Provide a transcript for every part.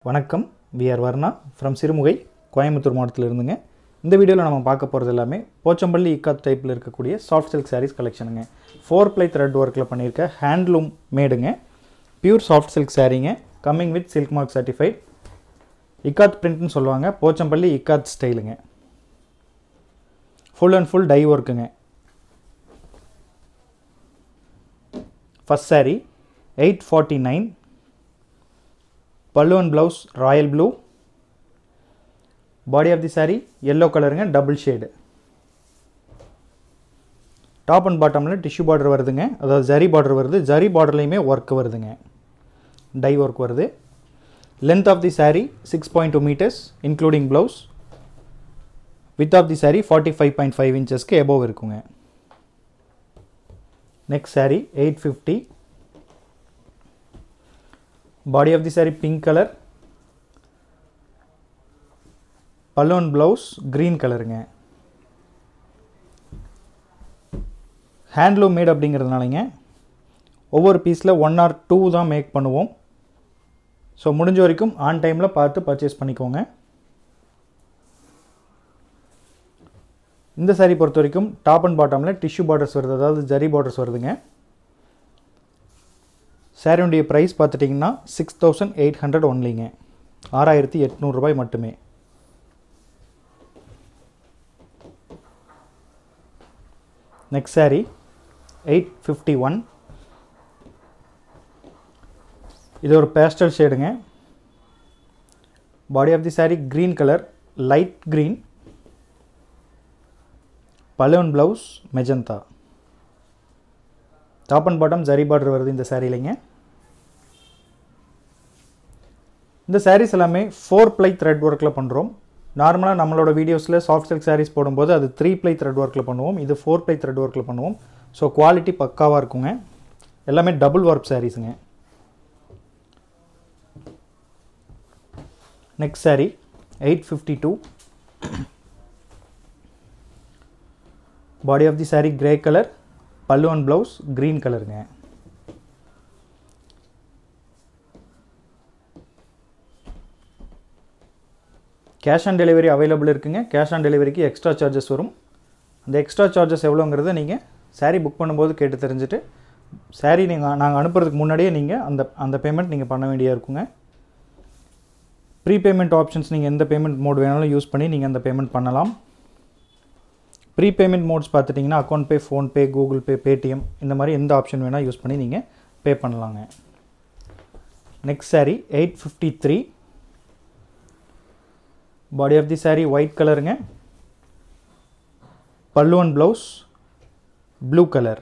வணக்கம் we are Varna from Sirumugai Coimbatore மாவட்டத்தில் இருந்துங்க இந்த வீடியோவில் நம்ம பார்க்க போகிறது எல்லாமே போச்சம்பள்ளி இக்காத் டைப்பில் இருக்கக்கூடிய சாஃப்ட் சில்க் சாரீஸ் கலெக்ஷனுங்க ஃபோர் ப்ளை த்ரெட் ஒர்க்கில் பண்ணியிருக்க ஹேண்ட்லூம் மேடுங்க பியூர் சாஃப்ட் சில்க் சாரீங்க coming with silk mark certified ikat பிரிண்ட்னு சொல்லுவாங்க போச்சம்பள்ளி இக்காத் ஸ்டைலுங்க ஃபுல் அண்ட் ஃபுல் டை ஒர்க்குங்க first saree eight forty nine pallu and blouse royal blue body of the saree yellow கலருங்க double shade top and பாட்டமில் tissue border வருதுங்க அதாவது zari border வருது ஜரி பார்டர்லேயுமே ஒர்க் வருதுங்க டை ஒர்க் வருது length of the saree six point two metres including blouse width of the saree forty five point five இன்ச்சஸ்க்கு above இருக்குங்க next saree eight fifty body of the saree pink colour balloon blouse green கலருங்க handloom made அப்படிங்கிறதுனாலங்க ஒவ்வொரு பீஸில் one or two தான் make பண்ணுவோம் so முடிஞ்ச வரைக்கும் ஆன் டைமில் பார்த்து பர்ச்சேஸ் பண்ணிக்கோங்க இந்த saree பொறுத்த வரைக்கும் டாப் அண்ட் பாட்டமில் டிஷ்யூ பார்டர்ஸ் வருது அதாவது ஜரி பார்டர்ஸ் வருதுங்க சாரியுடைய ப்ரைஸ் பார்த்துட்டிங்கன்னா சிக்ஸ் தௌசண்ட் எயிட் ஹண்ட்ரட் ஒன்லிங்க ஆறாயிரத்தி எட்நூறுரூபாய் மட்டுமே next saree eight fifty one இது ஒரு பேஸ்டல் ஷேடுங்க body of the saree green colour light green balloon blouse magenta top and bottom zari border வருது இந்த சாரீலைங்க இந்த சாரீஸ் எல்லாமே ஃபோர் ப்ளை த்ரெட் ஒர்க்கில் பண்ணுறோம் நார்மலாக நம்மளோட வீடியோஸில் சாஃப்ட் சில்க் சாரீஸ் போடும்போது அது த்ரீ ப்ளை த்ரெட் ஒர்க்கில் பண்ணுவோம் இது ஃபோர் ப்ளை த்ரெட் ஒர்க்கில் பண்ணுவோம் ஸோ குவாலிட்டி பக்காவாக இருக்குங்க எல்லாமே டபுள் ஒர்க் சாரீஸுங்க next saree eight fifty two body of the saree grey colour pallu and blouse green கலருங்க கேஷ் ஆன் டெலிவரி அவைலபிள் இருக்குங்க கேஷ் ஆன் டெலிவரிக்கு எக்ஸ்ட்ரா சார்ஜஸ் வரும் அந்த எக்ஸ்ட்ரா சார்ஜஸ் எவ்வளோங்கிறத நீங்கள் saree புக் பண்ணும்போது கேட்டு தெரிஞ்சுட்டு saree நீங்கள் நாங்கள் அனுப்புறதுக்கு முன்னாடியே நீங்கள் அந்த அந்த பேமெண்ட் நீங்கள் பண்ண வேண்டியதாக இருக்குங்க ப்ரீ பேமெண்ட் ஆப்ஷன்ஸ் நீங்கள் எந்த பேமெண்ட் மோட் வேணாலும் யூஸ் பண்ணி நீங்கள் அந்த பேமெண்ட் பண்ணலாம் ப்ரீ பேமெண்ட் மோட்ஸ் பார்த்துட்டிங்கன்னா account pay PhonePe Google Pay Paytm இந்த மாதிரி எந்த ஆப்ஷன் வேணால் யூஸ் பண்ணி நீங்கள் பே பண்ணலாங்க next saree eight fifty three body of the saree white கலருங்க pallu and blouse blue colour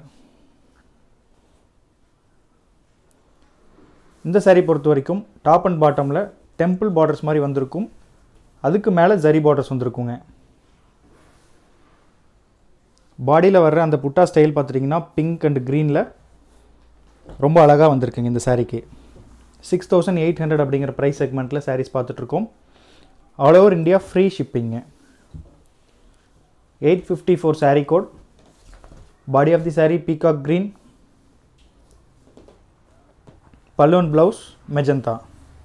இந்த saree பொறுத்த வரைக்கும் டாப் அண்ட் பாட்டமில் டெம்பிள் பார்டர்ஸ் மாதிரி வந்திருக்கும் அதுக்கு மேலே ஜரி பார்டர்ஸ் வந்திருக்குங்க பாடியில் வர்ற அந்த புட்டா ஸ்டைல் பார்த்துட்டிங்கன்னா பிங்க் அண்ட் க்ரீனில் ரொம்ப அழகாக வந்திருக்குங்க இந்த சாரீக்கு சிக்ஸ் தௌசண்ட் எயிட் ஹண்ட்ரட் அப்படிங்கிற ப்ரைஸ் செக்மெண்ட்டில் சாரீஸ் பார்த்துட்ருக்கோம் ஆல் ஓவர் இந்தியா ஃப்ரீ ஷிப்பிங்க eight fifty four saree code body of the saree peacock green balloon blouse magenta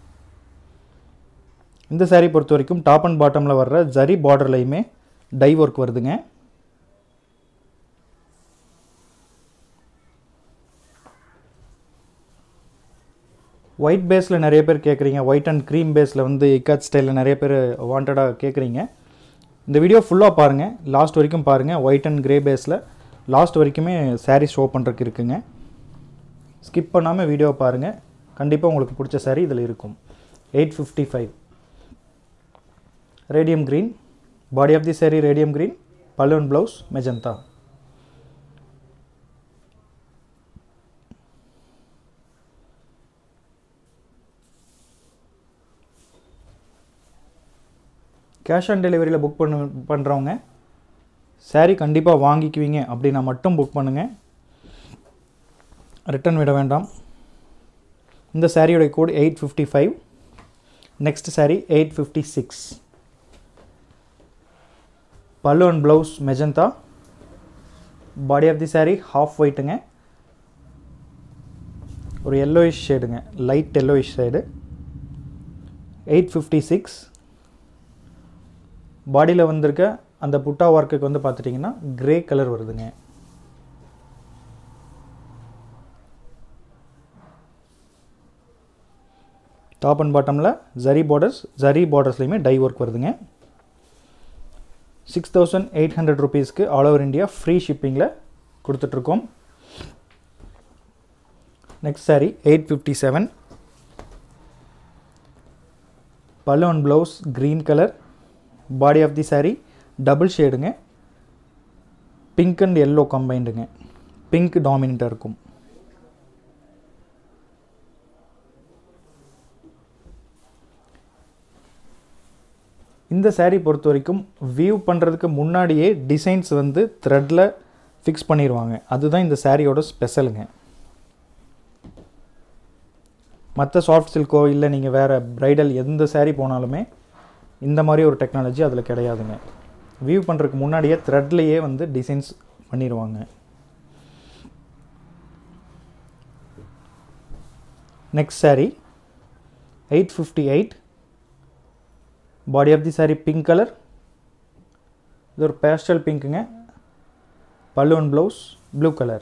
இந்த சாரீ பொறுத்த வரைக்கும் டாப் அண்ட் பாட்டமில் வர்ற ஜரி பார்டர்லையுமே டை ஒர்க் வருதுங்க ஒயிட் பேஸில் நிறைய பேர் கேட்குறீங்க ஒயிட் அண்ட் க்ரீம் பேஸில் வந்து இக்காத் ஸ்டைலில் நிறைய பேர் வாண்டடாக கேட்குறீங்க இந்த வீடியோ ஃபுல்லாக பாருங்கள் லாஸ்ட் வரைக்கும் பாருங்கள் ஒயிட் அண்ட் க்ரே பேஸில் லாஸ்ட் வரைக்குமே சாரீ ஷோ பண்ணுறதுக்கு இருக்குங்க ஸ்கிப் பண்ணாமல் வீடியோ பாருங்கள் கண்டிப்பாக உங்களுக்கு பிடிச்ச சாரீ இதில் இருக்கும் eight fifty five radium green body of the saree radium green balloon blouse magenta cash on டெலிவரியில் புக் பண்ண பண்ணுறவங்க சாரீ கண்டிப்பாக வாங்கிக்குவீங்க அப்படின்னா மட்டும் புக் பண்ணுங்கள் ரிட்டன் விட வேண்டாம் இந்த சாரியோட code eight fifty five next saree eight fifty six pallu and blouse magenta body of the saree half ஒயிட்டுங்க ஒரு எல்லோயிஷ் ஷேடுங்க light yellowish shade eight fifty six பாடியில் வந்திருக்க அந்த புட்டா ஒர்க்குக்கு வந்து பார்த்துட்டிங்கன்னா கிரே கலர் வருதுங்க டாப் அண்ட் பாட்டமில் ஜரி பார்டர்ஸ் ஜரி பார்டர்ஸ்லையுமே டை ஒர்க் வருதுங்க சிக்ஸ் தௌசண்ட் எயிட் ஹண்ட்ரட் ருபீஸ்க்கு ஆல் ஓவர் இந்தியா ஃப்ரீ ஷிப்பிங்கில் கொடுத்துட்ருக்கோம் next saree eight fifty seven balloon blouse green colour body of the saree double ஷேடுங்க பிங்க் அண்ட் எல்லோ கம்பைண்டுங்க பிங்க் டாமினண்ட்டாக இருக்கும் இந்த saree பொறுத்த வரைக்கும் வியூ பண்ணுறதுக்கு முன்னாடியே டிசைன்ஸ் வந்து த்ரெட்டில் ஃபிக்ஸ் பண்ணிடுவாங்க அதுதான் இந்த சாரியோட ஸ்பெஷலுங்க மற்ற சாஃப்ட் சில்கோ இல்லை நீங்கள் வேறு ப்ரைடல் எந்த saree போனாலுமே இந்த மாதிரி ஒரு டெக்னாலஜி அதில் கிடையாதுங்க வியூ பண்ணுறதுக்கு முன்னாடியே த்ரெட்லேயே வந்து டிசைன்ஸ் பண்ணிடுவாங்க next saree eight fifty eight body of the saree pink colour இது ஒரு பேஸ்டல் பிங்க்குங்க பல்லுவன் ப்ளவுஸ் ப்ளூ கலர்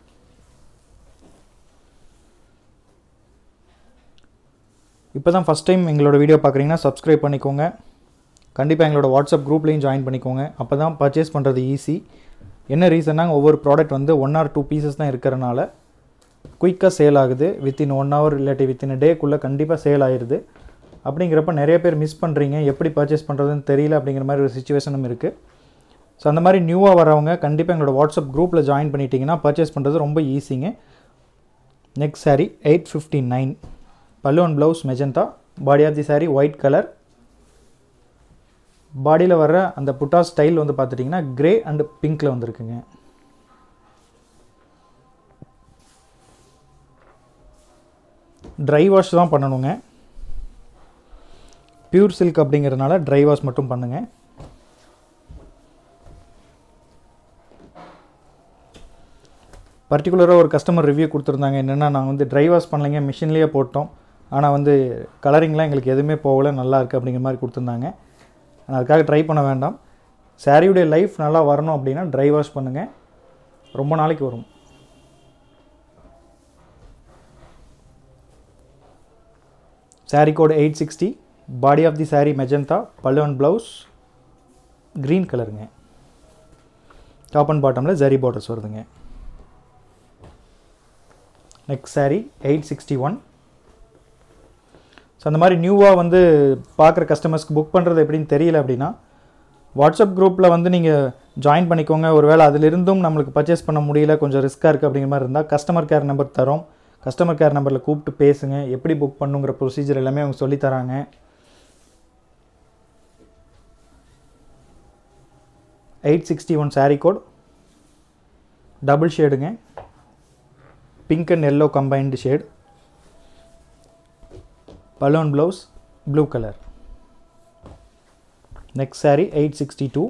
இப்போ தான் ஃபஸ்ட் டைம் எங்களோட வீடியோ பார்க்குறீங்கன்னா சப்ஸ்கிரைப் பண்ணிக்கோங்க கண்டிப்பாக எங்களோட வாட்ஸ்அப் குரூப்லேயும் ஜாயின் பண்ணிக்கோங்க அப்போ தான் பர்ச்சேஸ் பண்ணுறது ஈஸி என்ன ரீசன்னா ஒவ்வொரு ப்ராடக்ட் வந்து ஒன் ஆர் டூ பீசஸ் தான் இருக்கிறனால குயிக்காக சேல் ஆகுது வித்தின் ஒன் ஹவர் இல்லாட்டி வித்தின் டேக்குள்ளே கண்டிப்பாக சேல் ஆயிடுது அப்படிங்கிறப்ப நிறைய பேர் மிஸ் பண்ணுறீங்க எப்படி பர்ச்சேஸ் பண்ணுறதுன்னு தெரியல அப்படிங்கிற மாதிரி ஒரு சுச்சுவேஷனும் இருக்குது ஸோ அந்த மாதிரி நியூவாக வரவங்க கண்டிப்பாக எங்களோட வாட்ஸ்அப் குரூப்பில் ஜாயின் பண்ணிட்டீங்கன்னா பர்ச்சேஸ் பண்ணுறது ரொம்ப ஈஸிங்க next saree eight fifty nine pallu and blouse magenta body of the saree white colour பாடியில் வர்ற அந்த புட்டா ஸ்டைல் வந்து பார்த்துட்டிங்கன்னா கிரே அண்ட் பிங்க்கில் வந்திருக்குங்க ட்ரை வாஷ் தான் பண்ணணுங்க பியூர் சில்க் அப்படிங்கிறதுனால ட்ரை வாஷ் மட்டும் பண்ணுங்க பர்டிகுலராக ஒரு கஸ்டமர் ரிவ்யூ கொடுத்துருந்தாங்க என்னென்னா நாங்கள் வந்து ட்ரை வாஷ் பண்ணலைங்க மிஷின்லேயே போட்டோம் ஆனால் வந்து கலரிங்லாம் எங்களுக்கு எதுவுமே போகல நல்லா இருக்குது அப்படிங்கிற மாதிரி கொடுத்துருந்தாங்க ஆனால் அதுக்காக ட்ரை பண்ண வேண்டாம் சாரியுடைய லைஃப் நல்லா வரணும் அப்படின்னா ட்ரை வாஷ் பண்ணுங்கள் ரொம்ப நாளைக்கு வரும் saree code eight sixty body of the saree magenta pallu and blouse green கலருங்க டாப் அண்ட் பாட்டமில் ஜரி பார்டர்ஸ் வருதுங்க next saree eight sixty one so அந்த மாதிரி நியூவாக வந்து பார்க்குற கஸ்டமர்ஸ்க்கு புக் பண்ணுறது எப்படின்னு தெரியல அப்படின்னா வாட்ஸ்அப் குரூப்பில் வந்து நீங்கள் ஜாயின் பண்ணிக்கோங்க ஒருவேளை அதிலிருந்தும் நம்மளுக்கு பர்ச்சேஸ் பண்ண முடியல கொஞ்சம் ரிஸ்க்காக இருக்குது அப்படிங்கிற மாதிரி இருந்தால் கஸ்டமர் கேர் நம்பர் தரோம் கஸ்டமர் கேர் நம்பரில் கூப்பிட்டு பேசுங்க எப்படி புக் பண்ணுங்கிற ப்ரொசீஜர் எல்லாமே அவங்க சொல்லித் தராங்க eight sixty one saree code double ஷேடுங்க pink and yellow combined shade balloon blouse blue colour next saree eight sixty two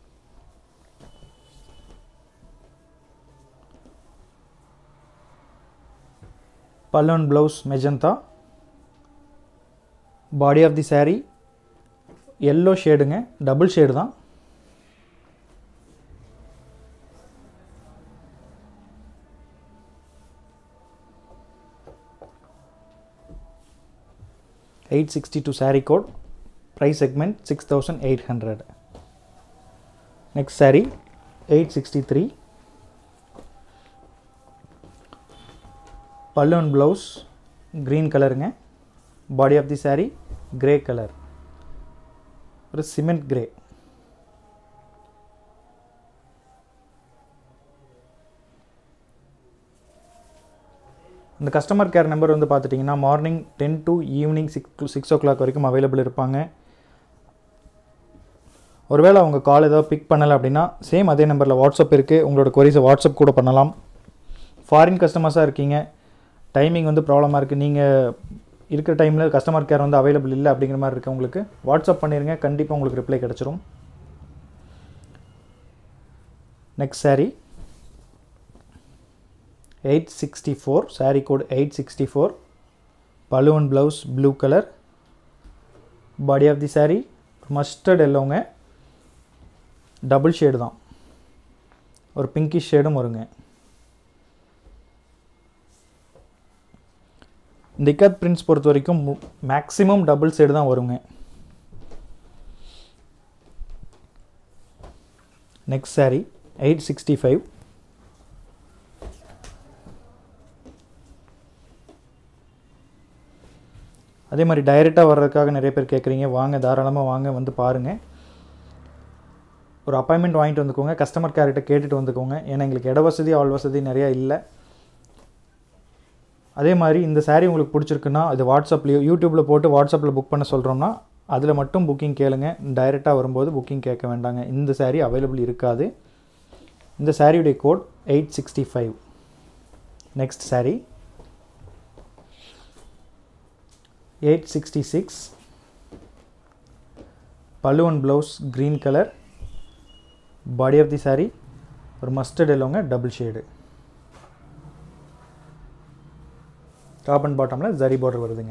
balloon blouse magenta body of the saree yellow ஷேடுங்க டபுள் ஷேடு தான் eight sixty two saree code price segment six thousand eight hundred next saree eight sixty three pallu and blouse green கலருங்க body of the saree grey colour ஒரு cement grey இந்த customer care number வந்து பார்த்துட்டிங்கன்னா morning ten to evening six six o'clock வரைக்கும் available இருப்பாங்க ஒருவேளை அவங்க கால் ஏதாவது பிக் பண்ணலை அப்படின்னா சேம் அதே நம்பரில் வாட்ஸ்அப் இருக்குது உங்களோட கொரிஸை வாட்ஸ்அப் கூட பண்ணலாம் ஃபாரின் கஸ்டமர்ஸாக இருக்கீங்க டைமிங் வந்து ப்ராப்ளமாக இருக்குது நீங்கள் இருக்கிற டைமில் கஸ்டமர் கேர் வந்து அவைலபிள் இல்லை அப்படிங்கிற மாதிரி இருக்குது உங்களுக்கு வாட்ஸ்அப் பண்ணிடுங்க கண்டிப்பாக உங்களுக்கு ரிப்ளை கிடச்சிரும் next saree eight sixty four saree code eight sixty four balloon blouse blue colour body of the saree mustard எல்லோங்க டபுள் ஷேடு தான் ஒரு பிங்கிஷ் ஷேடும் வருங்க இந்த இக்கத் பிரிண்ட்ஸ் பொறுத்த வரைக்கும் மேக்ஸிமம் டபுள் ஷேடு தான் வருங்க next saree eight sixty five அதே மாதிரி டைரெக்டாக வர்றதுக்காக நிறைய பேர் கேட்குறீங்க வாங்க தாராளமாக வாங்க வந்து பாருங்கள் ஒரு அப்பாயின்மெண்ட் வாங்கிட்டு வந்துக்கோங்க கஸ்டமர் கேர்கிட்ட கேட்டுட்டு வந்துக்கோங்க ஏன்னா எங்களுக்கு இட வசதி ஆள் வசதி நிறையா இல்லை அதே மாதிரி இந்த saree உங்களுக்கு பிடிச்சிருக்குன்னா இது வாட்ஸ்அப்லேயோ யூடியூப்பில் போட்டு வாட்ஸ்அப்பில் புக் பண்ண சொல்கிறோம்னா அதில் மட்டும் புக்கிங் கேளுங்க டைரெக்டாக வரும்போது புக்கிங் கேட்க வேண்டாங்க இந்த saree அவைலபிள் இருக்காது இந்த சாரியுடைய code eight sixty five next saree eight sixty six pallu and blouse green colour body of the saree ஒரு மஸ்டர்ட் எல்லோங்க டபுள் ஷேடு டாப் அண்ட் பாட்டமில் ஜரி பார்டர் வருதுங்க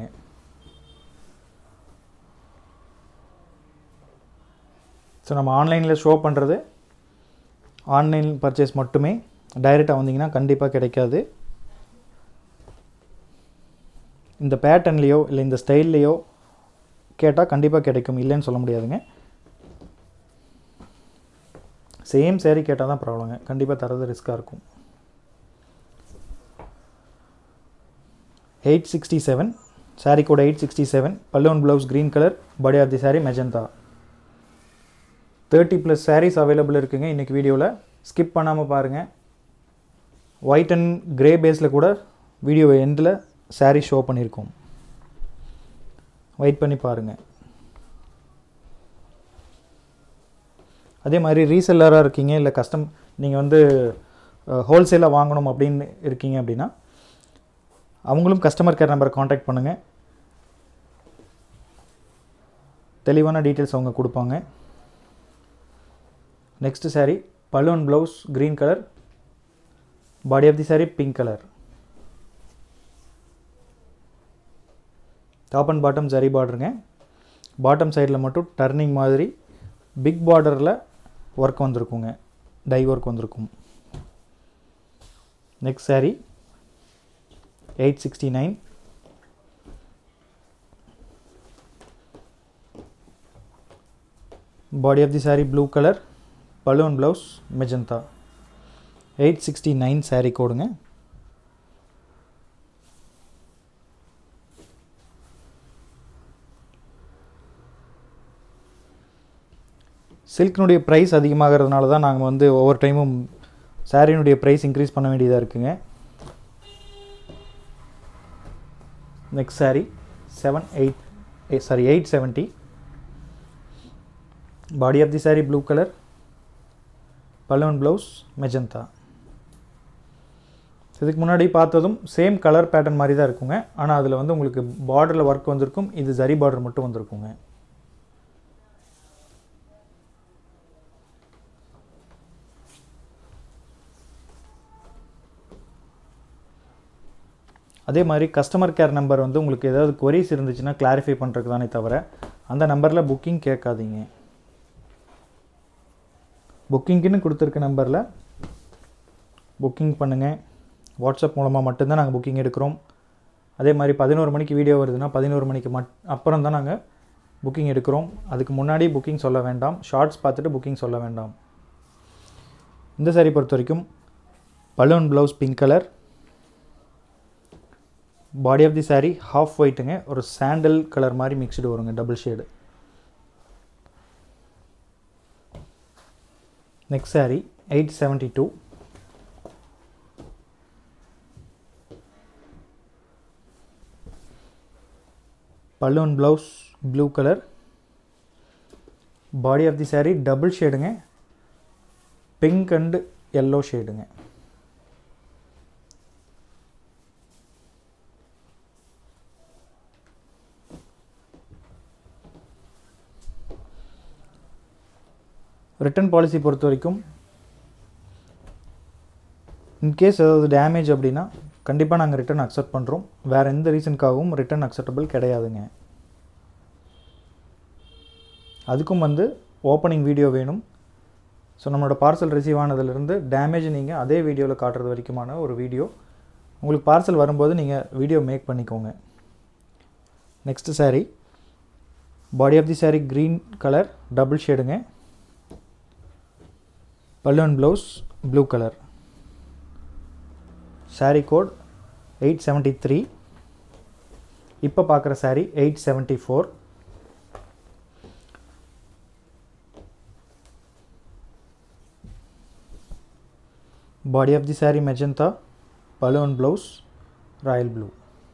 ஸோ நம்ம ஆன்லைனில் ஷோ பண்ணுறது ஆன்லைன் பர்ச்சேஸ் மட்டுமே டைரெக்டாக வந்தீங்கன்னா கண்டிப்பாக கிடைக்காது இந்த பேட்டர்ன்லேயோ இல்லை இந்த ஸ்டைல்லையோ கேட்டால் கண்டிப்பாக கிடைக்கும் இல்லைன்னு சொல்ல முடியாதுங்க சேம் சேரீ கேட்டால் தான் ப்ராப்ளங்க கண்டிப்பாக தரது ரிஸ்க்காக இருக்கும் எயிட் சிக்ஸ்டி செவன் சாரீ கூட eight sixty seven pallu and blouse green colour body of the saree magenta thirty plus sarees available இருக்குங்க இன்றைக்கி வீடியோவில் ஸ்கிப் பண்ணாமல் பாருங்கள் ஒயிட் அண்ட் கிரே பேஸில் கூட வீடியோ எண்டில் சாரீ ஷோ பண்ணியிருக்கோம் வெயிட் பண்ணி பாருங்கள் அதே மாதிரி ரீசெல்லராக இருக்கீங்க இல்லை கஸ்டம் நீங்கள் வந்து ஹோல்சேலாக வாங்கணும் அப்படின்னு இருக்கீங்க அப்படின்னா அவங்களும் கஸ்டமர் கேர் நம்பரை காண்டாக்ட் பண்ணுங்கள் தெளிவான டீட்டெயில்ஸ் அவங்க கொடுப்பாங்க next saree balloon blouse green colour body of the saree pink colour top and bottom zari பார்டருங்க பாட்டம் சைடில் மட்டும் டர்னிங் மாதிரி பிக் பார்டரில் ஒர்க் வந்திருக்குங்க டை ஒர்க் வந்திருக்கும் next saree eight sixty nine body of the saree blue colour balloon blouse magenta eight sixty nine saree கோடுங்க சில்க்னுடைய price அதிகமாகிறதுனால தான் நாங்கள் வந்து ஒவ்வொரு டைமும் சாரியினுடைய ப்ரைஸ் இன்க்ரீஸ் பண்ண வேண்டியதாக இருக்குங்க next saree seven eight saree eight seventy body of the saree blue colour balloon blouse magenta இதுக்கு முன்னாடி பார்த்ததும் சேம் கலர் பேட்டர்ன் மாதிரி தான் இருக்குங்க ஆனால் அதில் வந்து உங்களுக்கு பார்டரில் ஒர்க் வந்திருக்கும் இது ஜரி பார்டர் மட்டும் வந்திருக்குங்க அதே மாதிரி கஸ்டமர் கேர் நம்பர் வந்து உங்களுக்கு ஏதாவது கொரிஸ் இருந்துச்சுன்னா கிளாரிஃபை பண்ணுறதுக்கு தானே தவிர அந்த நம்பரில் புக்கிங் கேட்காதீங்க புக்கிங்க்குன்னு கொடுத்துருக்க நம்பரில் புக்கிங் பண்ணுங்கள் வாட்ஸ்அப் மூலமாக மட்டும்தான் நாங்கள் புக்கிங் எடுக்கிறோம் அதே மாதிரி பதினோரு மணிக்கு வீடியோ வருதுன்னா பதினோரு மணிக்கு மட் அப்புறம் தான் நாங்கள் புக்கிங் எடுக்கிறோம் அதுக்கு முன்னாடி புக்கிங் சொல்ல வேண்டாம் ஷார்ட்ஸ் பார்த்துட்டு புக்கிங் சொல்ல வேண்டாம் இந்த சாரி பொறுத்த வரைக்கும் பலூன் blouse pink colour body of the saree half ஒயிட்டுங்க ஒரு சாண்டல் கலர் மாதிரி மிக்ஸ்டு வருங்க double shade next saree eight seventy two balloon blouse blue colour body of the saree double ஷேடுங்க பிங்க் அண்டு எல்லோ ஷேடுங்க ரிட்டர்ன் பாலிசி பொறுத்த வரைக்கும் in case ஏதாவது damage அப்படின்னா கண்டிப்பாக நாங்கள் ரிட்டர்ன் அக்செப்ட் பண்ணுறோம் வேறு எந்த ரீசனுக்காகவும் ரிட்டர்ன் அக்செப்டபிள் கிடையாதுங்க அதுக்கும் வந்து ஓப்பனிங் வீடியோ வேணும் ஸோ நம்மளோட பார்சல் ரிசீவ் ஆனதுலேருந்து டேமேஜ் நீங்கள் அதே வீடியோவில் காட்டுறது வரைக்குமான ஒரு வீடியோ உங்களுக்கு பார்சல் வரும்போது நீங்கள் வீடியோ மேக் பண்ணிக்கோங்க next saree body of the saree green colour double ஷேடுங்க பல்லுவன் blouse blue colour saree code eight seventy three இப்போ பார்க்குற saree eight seventy four body of the saree magenta பலூன் ப்ளவுஸ் ராயல் ப்ளூ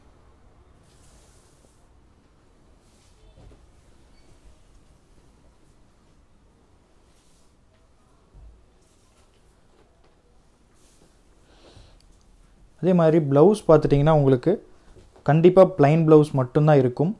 அதே மாதிரி blouse பார்த்துட்டிங்கன்னா உங்களுக்கு கண்டிப்பாக ப்ளைன் ப்ளவுஸ் மட்டும்தான் இருக்கும்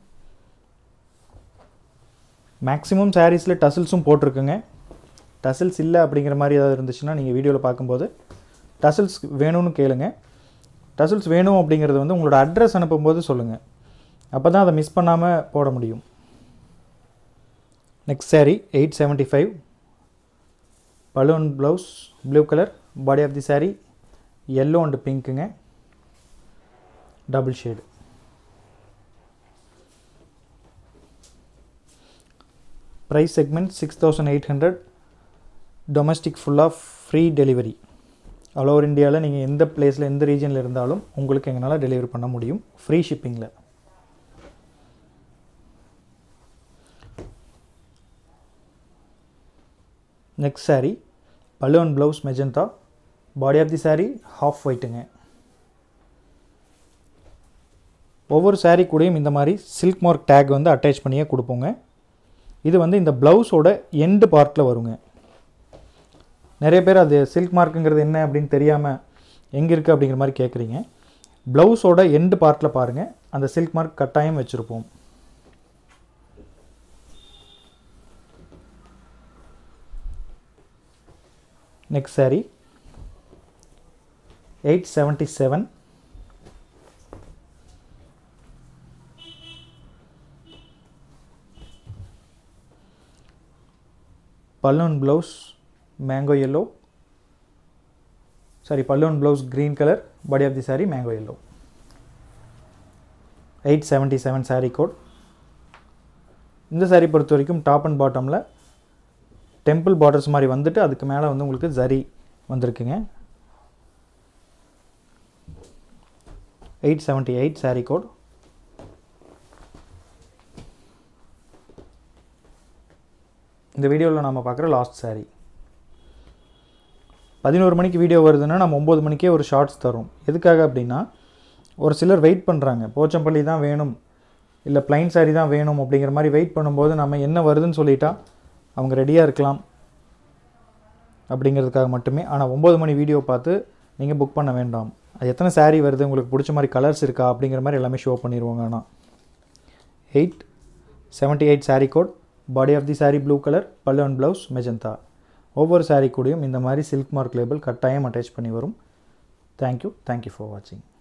மேக்ஸிமம் சாரீஸில் டசில்ஸும் போட்டிருக்குங்க டசில்ஸ் இல்லை அப்படிங்கிற மாதிரி ஏதாவது இருந்துச்சுன்னா நீங்கள் வீடியோவில் பார்க்கும்போது டசில்ஸ் வேணும்னு கேளுங்க டசில்ஸ் வேணும் அப்படிங்கிறது வந்து உங்களோட அட்ரஸ் அனுப்பும்போது சொல்லுங்கள் அப்போ தான் அதை மிஸ் பண்ணாமல் போட முடியும் next saree eight seventy five பலூன் blouse blue colour body of the saree yellow and பிங்க்குங்க double shade price segment six thousand eight hundred domestic ஃபுல்லாக ஃப்ரீ டெலிவரி ஆல் ஓவர் இந்தியாவில் நீங்கள் எந்த பிளேஸில் எந்த ரீஜனில் இருந்தாலும் உங்களுக்கு எங்களால் டெலிவரி பண்ண முடியும் ஃப்ரீ ஷிப்பிங்கில் நெக்ஸ்ட் saree பல்லுவன் blouse magenta body of the saree half ஒயிட்டுங்க ஒவ்வொரு saree கூடயும் இந்த மாதிரி சில்க் மார்க் டேக் வந்து அட்டாச் பண்ணியே கொடுப்போங்க இது வந்து இந்த ப்ளவுஸோட எண்டு பார்ட்டில் வருங்க நிறைய பேர் அது சில்க் மார்க்குங்கிறது என்ன அப்படின்னு தெரியாமல் எங்கே இருக்குது அப்படிங்கிற மாதிரி கேட்குறீங்க ப்ளவுஸோட எண்டு பார்ட்டில் பாருங்கள் அந்த சில்க் மார்க் கட்டாயம் வச்சுருப்போம் next saree eight seventy seven பல்லூன் ப்ளவுஸ் மேங்கோ yellow சாரி பல்லூன் blouse green colour body of the saree mango yellow eight seventy seven saree code இந்த saree பொறுத்த வரைக்கும் டாப் அண்ட் பாட்டமில் டெம்பிள் பார்டர்ஸ் மாதிரி வந்துட்டு அதுக்கு மேலே வந்து உங்களுக்கு ஜரி வந்திருக்குங்க eight seventy eight saree code இந்த வீடியோவில் நம்ம பார்க்குற லாஸ்ட் saree பதினோரு மணிக்கு வீடியோ வருதுன்னா நம்ம ஒம்பது மணிக்கே ஒரு ஷார்ட்ஸ் தரும் எதுக்காக அப்படின்னா ஒரு சிலர் வெயிட் பண்ணுறாங்க போச்சம்பள்ளி தான் வேணும் இல்லை plain saree தான் வேணும் அப்படிங்கிற மாதிரி வெயிட் பண்ணும்போது நம்ம என்ன வருதுன்னு சொல்லிட்டா அவங்க ரெடியாக இருக்கலாம் அப்படிங்கிறதுக்காக மட்டுமே ஆனால் ஒம்பது மணி வீடியோ பார்த்து நீங்கள் புக் பண்ண வேண்டாம் அது எத்தனை saree வருது உங்களுக்கு பிடிச்ச மாதிரி கலர்ஸ் இருக்கா அப்படிங்கிற மாதிரி எல்லாமே ஷோ பண்ணிடுவோங்க ஆனால் eight seventy eight saree code body of the saree blue colour pallu and blouse magenta ஒவ்வொரு saree கூடயும் இந்த மாதிரி சில்க் மார்க் லேபிள் கட்டாயம் அட்டாச் பண்ணி வரும் தேங்க்யூ தேங்க்யூ ஃபார் வாட்சிங்